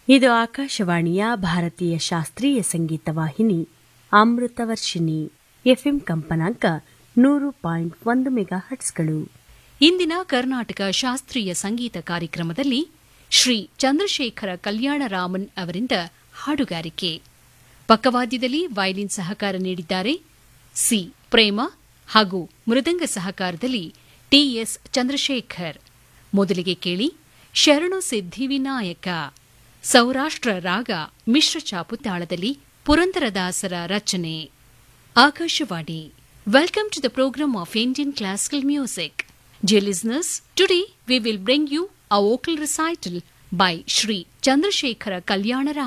ಇದು ಆಕಾಶವಾಣಿಯ ಭಾರತೀಯ ಶಾಸ್ತ್ರೀಯ ಸಂಗೀತ ವಾಹಿನಿ ಅಮೃತವರ್ಷಿಣಿ ಎಫ್ಎಂ ಕಂಪನಾಂಕ ನೂರು ಪಾಯಿಂಟ್ ಒಂದು ಮೆಗಾ ಹಟ್ಸ್ಗಳು ಇಂದಿನ ಕರ್ನಾಟಕ ಶಾಸ್ತ್ರೀಯ ಸಂಗೀತ ಕಾರ್ಯಕ್ರಮದಲ್ಲಿ ಶ್ರೀ ಚಂದ್ರಶೇಖರ ಕಲ್ಯಾಣರಾಮನ್ ಅವರಿಂದ ಹಾಡುಗಾರಿಕೆ ಪಕ್ಕವಾದ್ಯದಲ್ಲಿ ವಯಲಿನ್ ಸಹಕಾರ ನೀಡಿದ್ದಾರೆ ಸಿ ಪ್ರೇಮ ಹಾಗೂ ಮೃದಂಗ ಸಹಕಾರದಲ್ಲಿ ಟಿಎಸ್ ಚಂದ್ರಶೇಖರ್ ಮೊದಲಿಗೆ ಕೇಳಿ ಶರಣು ಸಿದ್ಧಿವಿನಾಯಕ ಸೌರಾಷ್ಟ್ರ ರಾಗ ಮಿಶ್ರ ಚಾಪು ತಾಳದಲ್ಲಿ ಪುರಂದರದಾಸರ ರಚನೆ Akashvani welcome to the programme of Indian classical music Dear listeners, today we will bring you a vocal recital by Sri Chandrasekhara Kalyanaram.